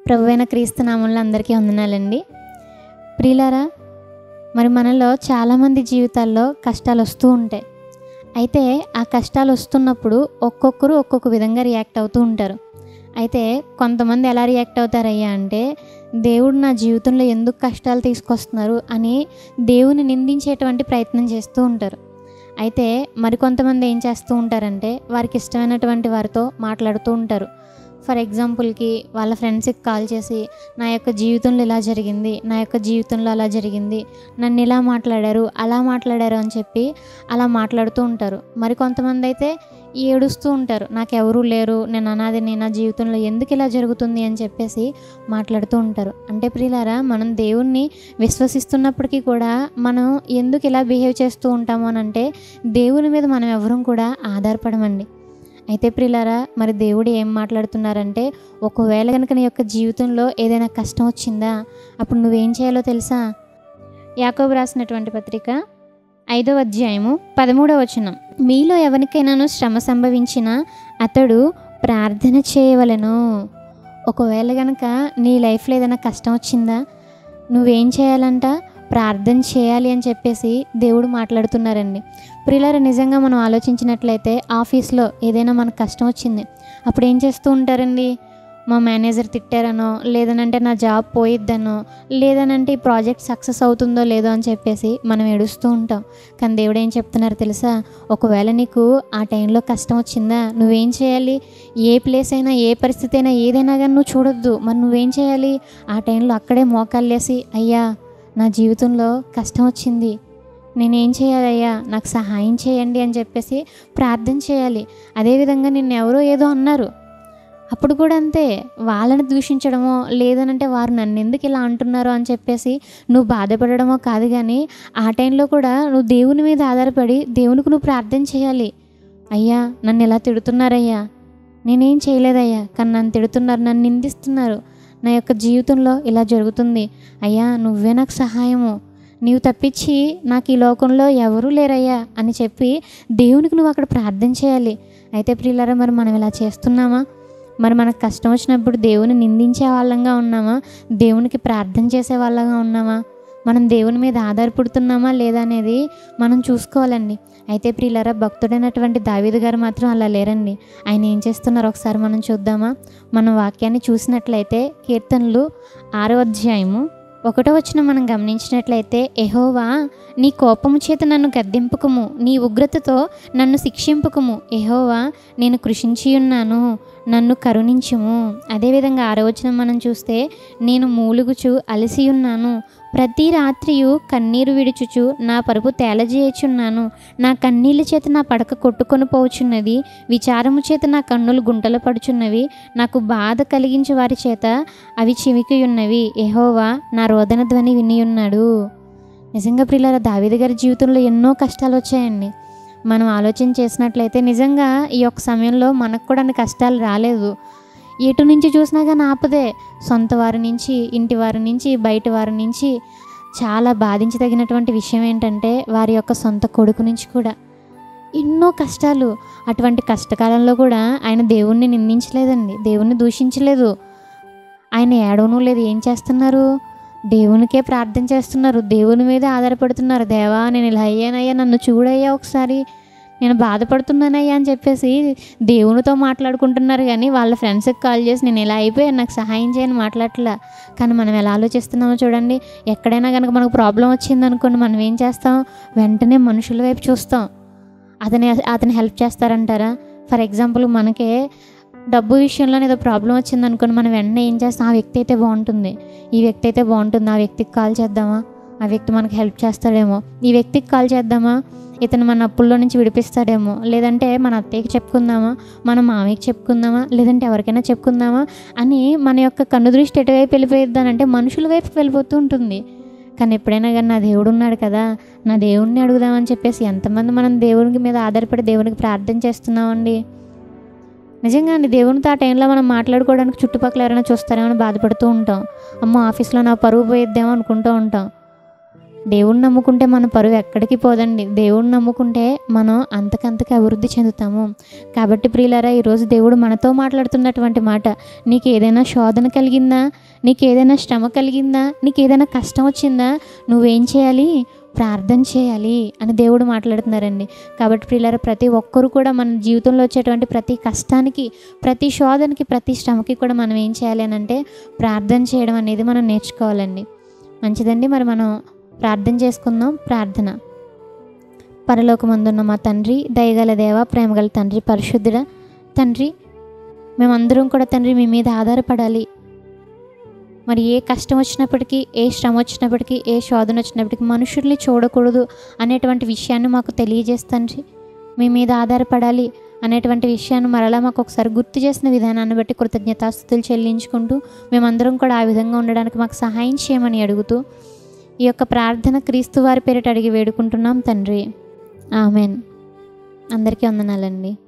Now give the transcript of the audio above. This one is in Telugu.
ప్రభువైన క్రీస్తు నామంలో అందరికీ వందనాలండి ప్రియులారా మరి మనలో చాలామంది జీవితాల్లో కష్టాలు వస్తూ ఉంటాయి అయితే ఆ కష్టాలు వస్తున్నప్పుడు ఒక్కొక్కరు ఒక్కొక్క విధంగా రియాక్ట్ అవుతూ ఉంటారు అయితే కొంతమంది ఎలా రియాక్ట్ అవుతారయ్యా అంటే దేవుడు నా జీవితంలో ఎందుకు కష్టాలు తీసుకొస్తున్నారు అని దేవుని నిందించేటువంటి ప్రయత్నం చేస్తూ ఉంటారు అయితే మరికొంతమంది ఏం చేస్తూ ఉంటారంటే వారికి ఇష్టమైనటువంటి వారితో మాట్లాడుతూ ఉంటారు ఫర్ ఎగ్జాంపుల్కి వాళ్ళ ఫ్రెండ్స్కి కాల్ చేసి నా యొక్క జీవితంలో ఇలా జరిగింది నా యొక్క జీవితంలో అలా జరిగింది నన్ను ఇలా మాట్లాడారు అలా మాట్లాడారు అని చెప్పి అలా మాట్లాడుతూ ఉంటారు మరి కొంతమంది అయితే ఏడుస్తూ ఉంటారు నాకు ఎవరూ లేరు నేను అనాదిని నా జీవితంలో ఎందుకు ఇలా జరుగుతుంది అని చెప్పేసి మాట్లాడుతూ ఉంటారు అంటే ప్రియులారా మనం దేవుణ్ణి విశ్వసిస్తున్నప్పటికీ కూడా మనం ఎందుకు ఇలా బిహేవ్ చేస్తూ ఉంటాము అని అంటే దేవుని మీద మనం ఎవరూ కూడా ఆధారపడమండి అయితే ప్రియులారా మరి దేవుడు ఏం మాట్లాడుతున్నారంటే ఒకవేళ కనుక నీ యొక్క జీవితంలో ఏదైనా కష్టం వచ్చిందా అప్పుడు నువ్వేం చేయాలో తెలుసా యాకోబు రాసినటువంటి పత్రిక ఐదవ అధ్యాయము పదమూడవ వచనం మీలో ఎవరికైనాను శ్రమ సంభవించినా అతడు ప్రార్థన చేయవలెను ఒకవేళ కనుక నీ లైఫ్లో ఏదైనా కష్టం వచ్చిందా నువ్వేం చేయాలంట ప్రార్థన చేయాలి అని చెప్పేసి దేవుడు మాట్లాడుతున్నారండి ప్రియులార నిజంగా మనం ఆలోచించినట్లయితే ఆఫీస్లో ఏదైనా మనకు కష్టం వచ్చింది అప్పుడు ఏం చేస్తూ ఉంటారండి మా మేనేజర్ తిట్టారనో లేదనంటే నా జాబ్ పోయిద్దనో లేదనంటే ఈ ప్రాజెక్ట్ సక్సెస్ అవుతుందో లేదో అని చెప్పేసి మనం ఏడుస్తూ ఉంటాం కానీ దేవుడు ఏం చెప్తున్నారు తెలుసా ఒకవేళ నీకు ఆ టైంలో కష్టం వచ్చిందా నువ్వేం చేయాలి ఏ ప్లేస్ అయినా ఏ పరిస్థితి అయినా ఏదైనా కానీ నువ్వు చూడొద్దు మరి నువ్వేం చేయాలి ఆ టైంలో అక్కడే మోకాళ్ళేసి అయ్యా నా జీవితంలో కష్టం వచ్చింది నేనేం చేయాలయ్యా నాకు సహాయం చేయండి అని చెప్పేసి ప్రార్థన చేయాలి అదేవిధంగా నిన్ను ఎవరో ఏదో అన్నారు అప్పుడు కూడా అంతే వాళ్ళని దూషించడమో లేదనంటే వారు నన్ను ఎందుకు ఇలా అంటున్నారో అని చెప్పేసి నువ్వు బాధపడడమో కాదు కానీ ఆ టైంలో కూడా నువ్వు దేవుని మీద ఆధారపడి దేవునికి నువ్వు ప్రార్థన చేయాలి అయ్యా నన్ను ఇలా తిడుతున్నారయ్యా నేనేం చేయలేదయ్యా కానీ నన్ను తిడుతున్నారు నన్ను నిందిస్తున్నారు నా యొక్క జీవితంలో ఇలా జరుగుతుంది అయ్యా నువ్వే నాకు సహాయము నీవు తప్పించి నాకు ఈ లోకంలో ఎవరూ లేరయ్యా అని చెప్పి దేవునికి నువ్వు అక్కడ ప్రార్థన చేయాలి అయితే ప్రియులారా మరి మనం ఇలా చేస్తున్నామా మరి మనకు కష్టం వచ్చినప్పుడు దేవుని నిందించే వాళ్ళంగా ఉన్నామా దేవునికి ప్రార్థన చేసే వాళ్ళంగా ఉన్నామా మనం దేవుని మీద ఆధారపడుతున్నామా లేదా అనేది మనం చూసుకోవాలండి అయితే ప్రియులారా భక్తుడైనటువంటి దావీదు గారు మాత్రం అలా లేరండి ఆయన ఏం చేస్తున్నారో ఒకసారి మనం చూద్దామా మనం వాక్యాన్ని చూసినట్లయితే కీర్తనలు ఆరో అధ్యాయము ఒకటో వచ్చిన మనం గమనించినట్లయితే ఎహోవా నీ కోపము చేత నన్ను గద్దింపుకుము నీ ఉగ్రతతో నన్ను శిక్షింపుకుము ఎహోవా నేను కృషించి ఉన్నాను నన్ను కరుణించుము అదేవిధంగా ఆరో వచనం మనం చూస్తే నేను మూలుగుచు అలసి ఉన్నాను ప్రతి రాత్రియు కన్నీరు విడుచుచు నా పరుపు తేలజేయుచున్నాను నా కన్నీళ్ళ చేత నా పడక కొట్టుకొని పోచున్నది విచారము చేత నా కన్నులు గుంటలు పడుచున్నవి నాకు బాధ కలిగించే వారి చేత అవి చివికి ఉన్నవి ఎహోవా నా రోదన ధ్వని విని ఉన్నాడు నిజంగా ప్రియులార దావిద గారి జీవితంలో ఎన్నో కష్టాలు వచ్చాయండి మనం ఆలోచన చేసినట్లయితే నిజంగా ఈ యొక్క సమయంలో మనకు కూడా అన్ని కష్టాలు రాలేదు ఎటు నుంచి చూసినా కానీ ఆపదే సొంత వారి నుంచి ఇంటి వారి నుంచి బయట వారి నుంచి చాలా బాధించదగినటువంటి విషయం ఏంటంటే వారి యొక్క సొంత కొడుకు నుంచి కూడా ఎన్నో కష్టాలు అటువంటి కష్టకాలంలో కూడా ఆయన దేవుణ్ణి నిందించలేదండి దేవుణ్ణి దూషించలేదు ఆయన ఏడవను లేదు ఏం చేస్తున్నారు దేవునికే ప్రార్థన చేస్తున్నారు దేవుని మీద ఆధారపడుతున్నారు దేవా నేను ఇలా అయ్యానయ్యా నన్ను చూడయ్యా ఒకసారి నేను బాధపడుతున్నానయ్యా అని చెప్పేసి దేవునితో మాట్లాడుకుంటున్నారు కానీ వాళ్ళ ఫ్రెండ్స్కి కాల్ చేసి నేను ఇలా అయిపోయాను నాకు సహాయం చేయని మాట్లాడట్లా కానీ మనం ఎలా ఆలోచిస్తున్నామో చూడండి ఎక్కడైనా కనుక మనకు ప్రాబ్లం వచ్చింది అనుకోండి మనం ఏం చేస్తాం వెంటనే మనుషుల వైపు చూస్తాం అతని అతని హెల్ప్ చేస్తారంటారా ఫర్ ఎగ్జాంపుల్ మనకే డబ్బు విషయంలో ఏదో ప్రాబ్లం వచ్చింది అనుకోండి మనం వెంటనే ఏం చేస్తాం ఆ వ్యక్తి అయితే బాగుంటుంది ఈ వ్యక్తి అయితే బాగుంటుంది ఆ వ్యక్తికి కాల్ చేద్దామా ఆ వ్యక్తి మనకు హెల్ప్ చేస్తాడేమో ఈ వ్యక్తికి కాల్ చేద్దామా ఇతను మన అప్పుల్లో నుంచి విడిపిస్తాడేమో లేదంటే మన అత్తయ్యకి చెప్పుకుందామా మన మామయ్యకి చెప్పుకుందామా లేదంటే ఎవరికైనా చెప్పుకుందామా అని మన యొక్క కన్ను దృష్టి ఎటువైపు వెళ్ళిపోయిద్దానంటే మనుషుల వైపు వెళ్ళిపోతూ ఉంటుంది కానీ ఎప్పుడైనా కానీ నా దేవుడు ఉన్నాడు కదా నా దేవుడిని అడుగుదామని చెప్పేసి ఎంతమంది మనం దేవునికి మీద ఆధారపడి దేవునికి ప్రార్థన చేస్తున్నామండి నిజంగా అండి దేవునితో ఆ టైంలో మనం మాట్లాడుకోవడానికి చుట్టుపక్కల ఎవరైనా చూస్తారేమో అని బాధపడుతూ ఉంటాం అమ్మో ఆఫీస్లో నా పరువు పోయిద్దేమో అనుకుంటూ ఉంటాం దేవుణ్ణి నమ్ముకుంటే మన పరువు ఎక్కడికి పోదండి దేవుణ్ణి నమ్ముకుంటే మనం అంతకంతకి అభివృద్ధి చెందుతాము కాబట్టి ప్రియులారా ఈరోజు దేవుడు మనతో మాట్లాడుతున్నటువంటి మాట నీకు ఏదైనా శోధన కలిగిందా నీకు ఏదైనా శ్రమ కలిగిందా నీకు ఏదైనా కష్టం వచ్చిందా నువ్వేం చేయాలి ప్రార్థన చేయాలి అని దేవుడు మాట్లాడుతున్నారండి కాబట్టి ప్రియులారా ప్రతి ఒక్కరు కూడా మన జీవితంలో వచ్చేటువంటి ప్రతి కష్టానికి ప్రతి శోధనకి ప్రతి శ్రమకి కూడా మనం ఏం చేయాలి అని అంటే ప్రార్థన చేయడం అనేది మనం నేర్చుకోవాలండి మంచిదండి మరి మనం ప్రార్థన చేసుకుందాం ప్రార్థన పరలోకమందున్న మా తండ్రి దయగల దేవ ప్రేమగల తండ్రి పరిశుద్ధుడ తండ్రి మేమందరం కూడా తండ్రి మీ మీద ఆధారపడాలి మరి ఏ కష్టం వచ్చినప్పటికీ ఏ శ్రమ వచ్చినప్పటికీ ఏ శోధన వచ్చినప్పటికీ మనుషుల్ని చూడకూడదు అనేటువంటి విషయాన్ని మాకు తెలియజేస్తాండ్రి మీ మీద ఆధారపడాలి అనేటువంటి విషయాన్ని మరలా మాకు ఒకసారి గుర్తు చేసిన విధానాన్ని బట్టి కృతజ్ఞతాస్థుతులు చెల్లించుకుంటూ మేమందరం కూడా ఆ విధంగా ఉండడానికి మాకు సహాయం చేయమని అడుగుతూ ఈ యొక్క ప్రార్థన క్రీస్తు వారి పేరిట అడిగి వేడుకుంటున్నాం తండ్రి ఆమెన్ అందరికీ వందనాలండి